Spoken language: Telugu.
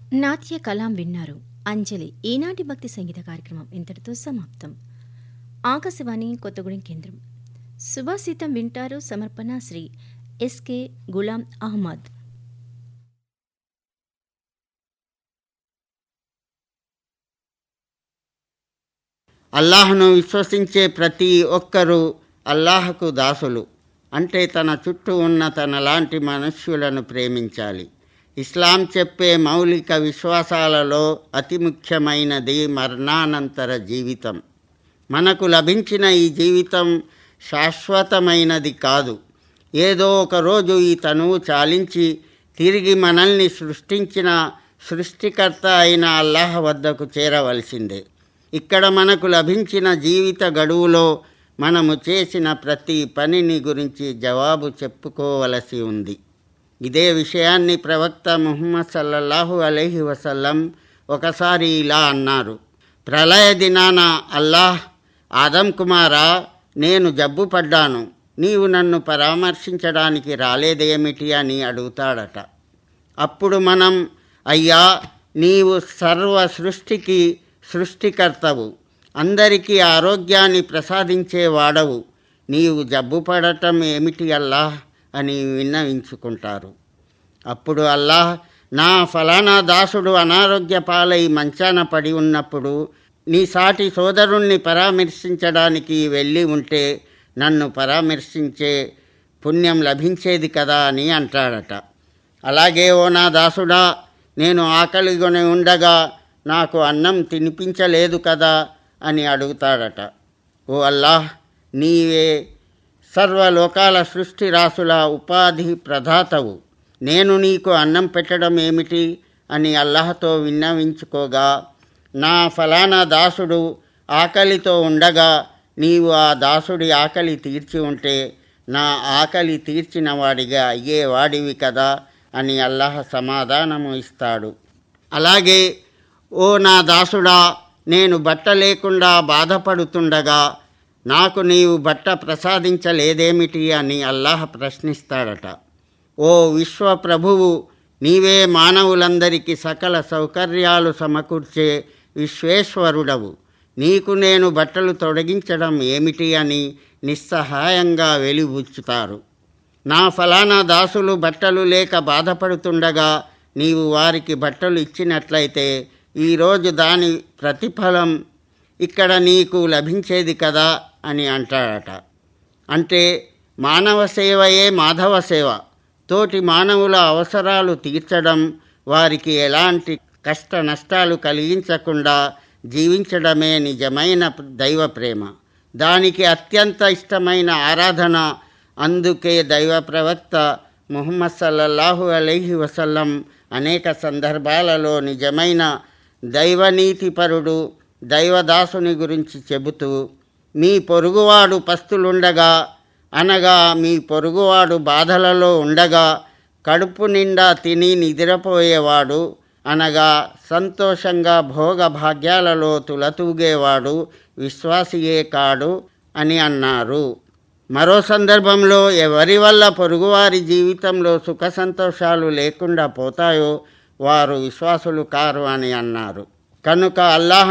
నాట్య కలాం విన్నారు అంజలి ఈనాటి భక్తి సంగీత కార్యక్రమం ఇంతటితో సమాప్తం ఆకాశవాణి కొత్తగూడెం కేంద్రం సుభాషితం వింటారు సమర్పణ శ్రీ ఎస్కే గులాం అహ్మద్ అల్లాహ్ను విశ్వసించే ప్రతి ఒక్కరూ అల్లాహకు దాసులు అంటే తన చుట్టూ ఉన్న తన లాంటి మనుష్యులను ప్రేమించాలి ఇస్లాం చెప్పే మౌలిక విశ్వాసాలలో అతి ముఖ్యమైనది మరణానంతర జీవితం మనకు లభించిన ఈ జీవితం శాశ్వతమైనది కాదు ఏదో ఒక రోజు ఈ తనువు చాలించి తిరిగి మనల్ని సృష్టించిన సృష్టికర్త అయిన అల్లాహ్ వద్దకు చేరవలసిందే ఇక్కడ మనకు లభించిన జీవిత గడువులో మనము చేసిన ప్రతి పనిని గురించి జవాబు చెప్పుకోవలసి ఉంది ఇదే విషయాన్ని ప్రవక్త ముహమ్మద్ సల్లల్లాహు అలైహి వసల్లం ఒకసారి ఇలా అన్నారు ప్రళయ దినాన అల్లాహ్ ఆదం కుమారా నేను జబ్బు పడ్డాను నీవు నన్ను పరామర్శించడానికి రాలేదేమిటి అని అడుగుతాడట అప్పుడు మనం అయ్యా నీవు సర్వ సృష్టికి సృష్టికర్తవు అందరికీ ఆరోగ్యాన్ని ప్రసాదించేవాడవు నీవు జబ్బు పడటం ఏమిటి అల్లాహ్ అని విన్నవించుకుంటారు అప్పుడు అల్లాహ్ నా ఫలానా దాసుడు అనారోగ్య పాలై మంచాన పడి ఉన్నప్పుడు నీ సాటి సోదరుణ్ణి పరామర్శించడానికి వెళ్ళి ఉంటే నన్ను పరామర్శించే పుణ్యం లభించేది కదా అని అంటాడట అలాగే ఓ నా దాసుడా నేను ఆకలిగొని ఉండగా నాకు అన్నం తినిపించలేదు కదా అని అడుగుతాడట ఓ అల్లాహ్ నీవే సర్వలోకాల సృష్టి రాసుల ఉపాధి ప్రదాతవు నేను నీకు అన్నం పెట్టడం ఏమిటి అని అల్లాహతో విన్నవించుకోగా నా ఫలానా దాసుడు ఆకలితో ఉండగా నీవు ఆ దాసుడి ఆకలి తీర్చి ఉంటే నా ఆకలి తీర్చిన వాడిగా అయ్యేవాడివి కదా అని అల్లాహ్ సమాధానము ఇస్తాడు అలాగే ఓ నా దాసుడా నేను బట్ట లేకుండా బాధపడుతుండగా నాకు నీవు బట్ట ప్రసాదించలేదేమిటి అని అల్లాహ్ ప్రశ్నిస్తాడట ఓ విశ్వ ప్రభువు నీవే మానవులందరికీ సకల సౌకర్యాలు సమకూర్చే విశ్వేశ్వరుడవు నీకు నేను బట్టలు తొలగించడం ఏమిటి అని నిస్సహాయంగా వెలిబుచ్చుతారు నా ఫలానా దాసులు బట్టలు లేక బాధపడుతుండగా నీవు వారికి బట్టలు ఇచ్చినట్లయితే ఈరోజు దాని ప్రతిఫలం ఇక్కడ నీకు లభించేది కదా అని అంటాడట అంటే మానవ సేవయే మాధవ సేవ తోటి మానవుల అవసరాలు తీర్చడం వారికి ఎలాంటి కష్ట నష్టాలు కలిగించకుండా జీవించడమే నిజమైన దైవ ప్రేమ దానికి అత్యంత ఇష్టమైన ఆరాధన అందుకే దైవ ప్రవక్త ముహమ్మద్ సల్లల్లాహు అలైహి వసల్లం అనేక సందర్భాలలో నిజమైన దైవనీతిపరుడు దైవదాసుని గురించి చెబుతూ మీ పొరుగువాడు పస్తులుండగా అనగా మీ పొరుగువాడు బాధలలో ఉండగా కడుపు నిండా తిని నిద్రపోయేవాడు అనగా సంతోషంగా భోగ భాగ్యాలలో తులతూగేవాడు విశ్వాసియే కాడు అని అన్నారు మరో సందర్భంలో ఎవరి వల్ల పొరుగువారి జీవితంలో సుఖ సంతోషాలు లేకుండా పోతాయో వారు విశ్వాసులు కారు అని అన్నారు కనుక అల్లాహ్